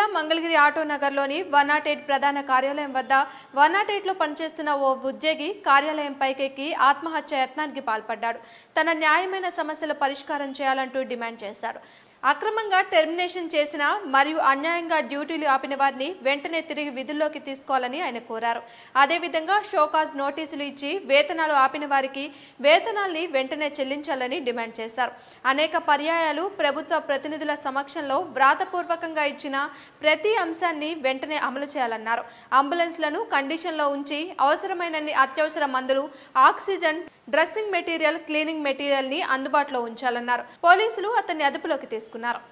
Mangalagiri auto నగర్లోని one naught eight ప్రధాన కార్యాలయం వద్ద వన్ నాట్ ఎయిట్లో పనిచేస్తున్న ఓ ఉద్యోగి కార్యాలయం పైకెక్కి ఆత్మహత్య యత్నానికి పాల్పడ్డాడు తన న్యాయమైన సమస్యల పరిష్కారం చేయాలంటూ డిమాండ్ చేశాడు అక్రమంగా టెర్మినేషన్ చేసిన మరియు అన్యాయంగా డ్యూటీలు ఆపిన వారిని వెంటనే తిరిగి విధుల్లోకి తీసుకోవాలని ఆయన కోరారు అదేవిధంగా షోకాజ్ నోటీసులు ఇచ్చి వేతనాలు ఆపిన వారికి వేతనాల్ని వెంటనే చెల్లించాలని డిమాండ్ చేశారు అనేక పర్యాయాలు ప్రభుత్వ ప్రతినిధుల సమక్షంలో వ్రాతపూర్వకంగా ఇచ్చిన ప్రతి అంశాన్ని వెంటనే అమలు చేయాలన్నారు అంబులెన్స్లను కండిషన్లో ఉంచి అవసరమైనన్ని అత్యవసర మందులు oxygen dressing material cleaning material ని అందుబాటులో ఉంచాలన్నారు పోలీసులు అతన్ని అదుపులోకి తీసుకున్నారు